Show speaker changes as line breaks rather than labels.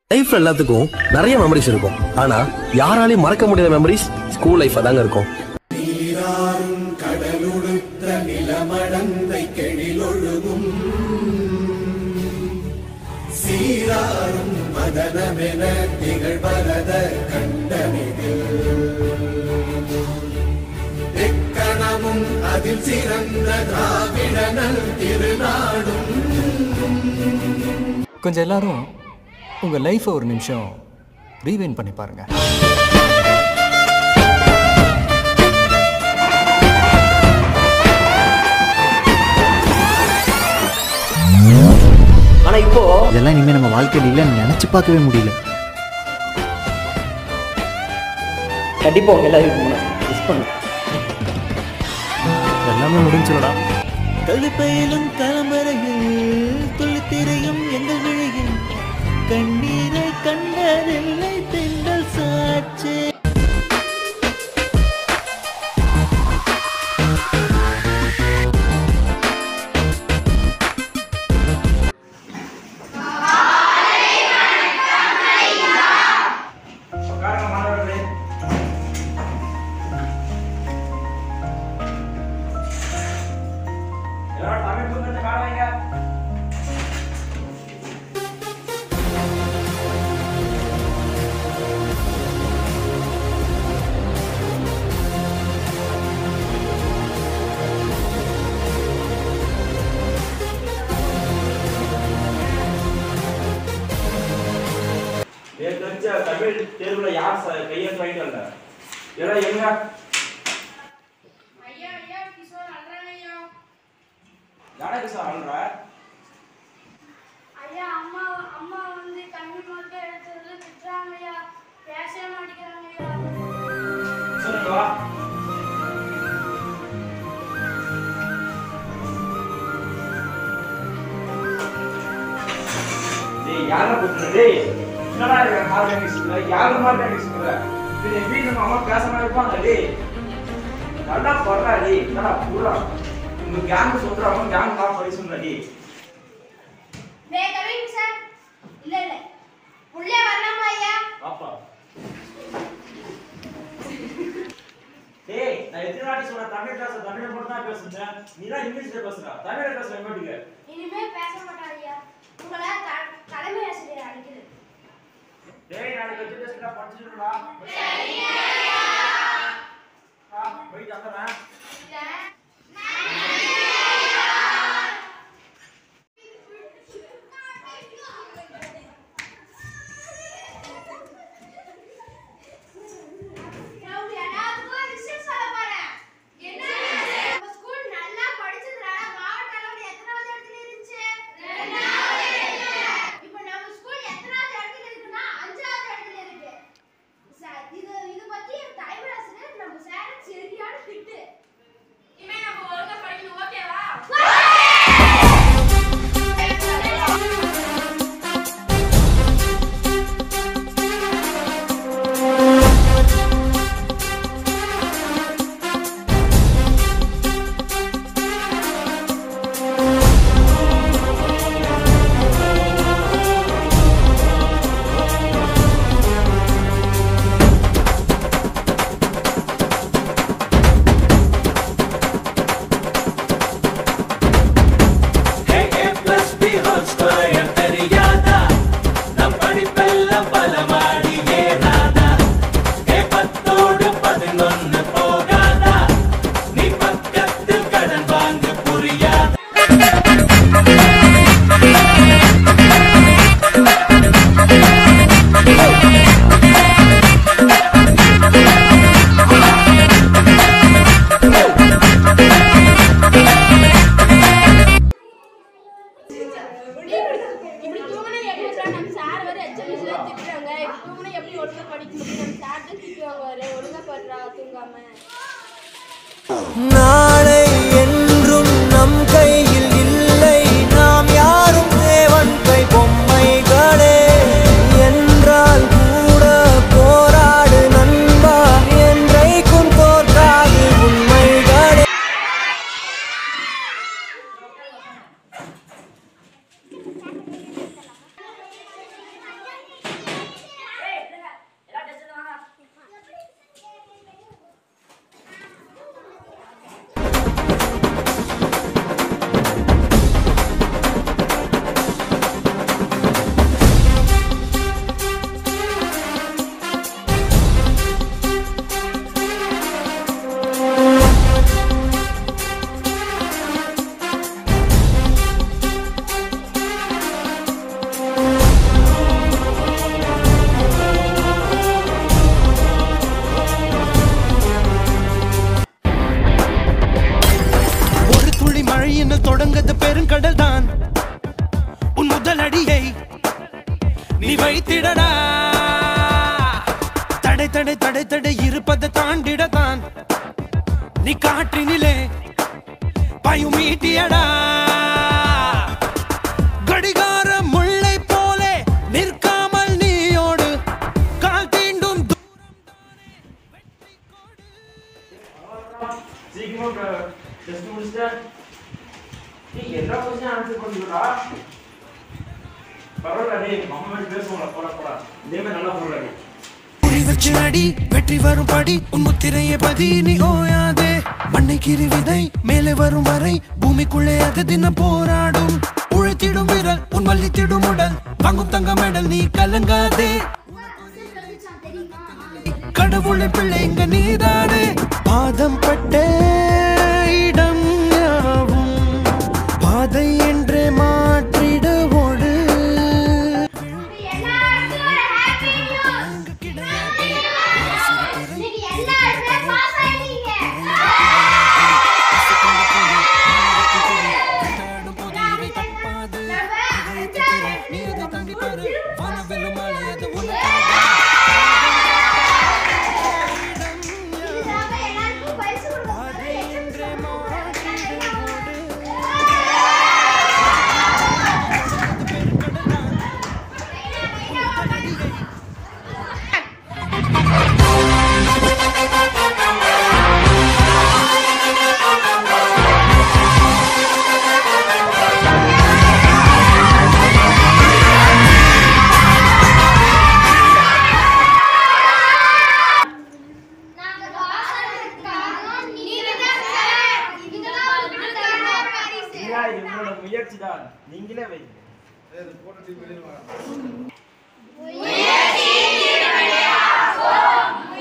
லைஃப்ல எல்லாத்துக்கும் நிறைய மெமரிஸ் இருக்கும் ஆனா யாராலையும் மறக்க முடியாத மெமரிஸ் ஸ்கூல் லைஃப் தாங்க இருக்கும்
கொஞ்சம் எல்லாரும் உங்கள் லைஃப்பை ஒரு நிமிஷம் ரீவைன் பண்ணி பாருங்க
ஆனா இப்போ
இதெல்லாம் இனிமே நம்ம வாழ்க்கையில் இல்லைன்னு நினைச்சு பார்க்கவே முடியல
கண்டிப்பா உங்க எல்லாரும் மிஸ் பண்ணு
எல்லாமே முடிஞ்சுடா
கழுப்பையிலும் கலம்பரையில் துளித்திரையும் எங்கள் விழியில் கண்ணீரை கண்டதில்லை திங்கள் சாட்சி
நேற்று வச்ச தமிழ் தேர்வுல யார் ச- கையெழுத்து வாங்கிட்டு வந்த ஏடா எங்க
ஐயா ஐயா கிஷோர் அல்றாங்க ஐயா
யாருக்கு சார் அல்ற
ஐயா அம்மா அம்மா வந்து கண்ணு மட்டும் எடுத்ததுல திட்டுறாங்க ஐயா பேசவே மாட்டேங்கிறாங்க ஐயா
சொல்லுங்க வா டேய் யார கூப்பிட்டு டேய் என்னடா இது கால் வாங்கி சொல்ற யாரு மாதிரி வாங்கி சொல்ற இது என் வீட்டுல நம்ம அம்மா பேச மாதிரி இருப்பாங்க டேய் நல்லா படுறா டேய் என்னடா பூரா உங்க கேங் சொல்றவங்க கேங் தான் போய் சொல்ற டேய்
மே கவிங் சார் இல்ல இல்ல உள்ளே வரலாமா ஐயா
பாப்பா டேய் நான் எத்தனை வாட்டி சொல்றேன் தமிழ் பேச தமிழ்ல மட்டும் தான் பேசுறேன் நீ தான் இங்கிலீஷ்ல பேசுற தமிழ்ல பேச மாட்டீங்க
இனிமே பேச மாட்டாங்க ஐயா உங்களை த- தலைமை ஆசிரியர் அழைக்குது
டேய் நாளைக்கு வச்சு டெஸ்ட்ல படிச்சுடுடா ஆ போய் தந்துறேன்
நான் உங்க எல்லாத்துக்கும் ஒரு விஷயம் சொல்ல போறேன். என்ன? நம்ம ஸ்கூல் நல்லா படிச்சதுனால மாவட்ட அளவுல எத்தனாவது இடத்துல இருந்துச்சு? இப்ப நம்ம ஸ்கூல் எத்தனாவது இடத்துல இருக்குன்னா, அஞ்சாவது இடத்துல இருக்கு. சார், இது இது பத்தி என் தலைவர் ஆசிரியர் நம்ம சார் சரியான திட்டு. இவன்
விண்ணில் தொடங்கது பெருங்கடல் தான் உன் முதல் அடியை நீ வைத்திடடா தடை தடை தடை தடை இருப்பதை தாண்டிடத்தான் நீ காற்றினிலே பயும் மீட்டியடா கடிகார முல்லை போலே நிற்காமல் நீயோடு கால் தீண்டும் து-
சீக்கிரமா டெஸ்ட் முடிச்சிட்ட நீ எல்லா கொஸ்டின் ஆன்சர் பண்ணிடுடா பரவாயில்ல டேய் மாமா மாதிரி பேசுவோம்ல போடா போடா இதே மாதிரி நல்லா போடுறா நீ
குறி வச்சு அடி வெற்றி வரும் படி உன் முத்திரையை பதி நீ ஓயாதே மண்ணை கிரி விதை மேலே வரும் வரை பூமிக்குள்ளே அது தினம் போராடும் உழைத்திடும் விரல் உன் வள்ளித்திடும் உடல் வாங்கும் தங்க மெடல் நீ கலங்காதே கடவுளின் பிள்ளை இங்க நீதானே பாதம் பட்ட இடம் யாவும் பாதை என்றே மாற்றிட ஓடு
எல்லாருக்கும் ஒரு happy news. இன்னைக்கு எல்லாருமே pass ஆயிட்டீங்க. இதுக்காக எல்லாருக்கும் பரிசு கொடுக்கணும். நாங்க pass ஆனதுக்கு காரணம் நீங்கதான் சார். இதுதான் உங்களுக்கான பரிசு.
இல்ல இது உங்களோட முயற்சி தான் நீங்களே வைங்க
முயற்சி திருவினையாக்கும்.